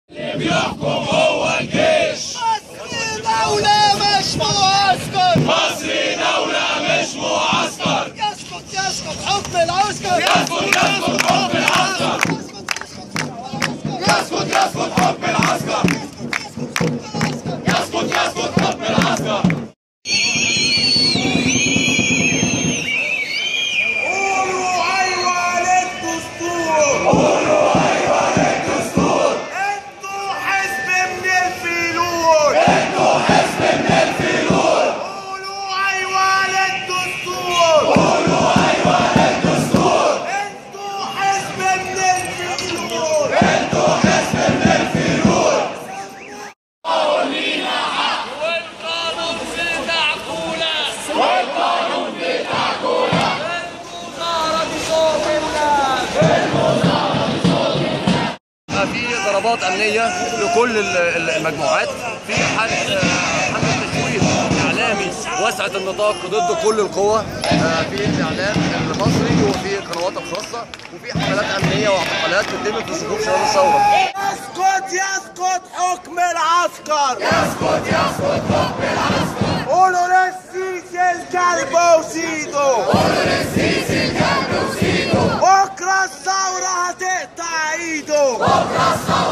بيحكم هو الجيش مصر دولة مش معسكر مصر دولة مش معسكر يسقط يسقط حكم العسكر يسقط يسقط حكم العسكر يسقط يسقط حكم العسكر يسقط يسقط حكم العسكر قولوا ايوه للدستور قولوا ايوه للدستور انتوا حزب من الفلول انتوا حزب من الفلول قولوا ايوه للدستور قولوا ايوه للدستور انتوا حزب من الفلول انتوا حزب من الفلول والقانون بتاع كولا والقانون بتاع كولا المظاهرة دي صوت الناس في ضربات امنيه لكل ال- ال- المجموعات في حل حمله تشويه اعلامي واسعه النطاق ضد كل القوى آه، في الاعلام المصري وفي القنوات الخاصه وفي حملات امنيه واعتقالات بتتم في صفوف شباب الثوره يسقط يسقط حكم العسكر يسقط يسقط حكم العسكر قولوا للسيسي الكلب وسيده قولوا للسيسي الكلب وسيده بكره الثورة هتقطع ايده بكره الثورة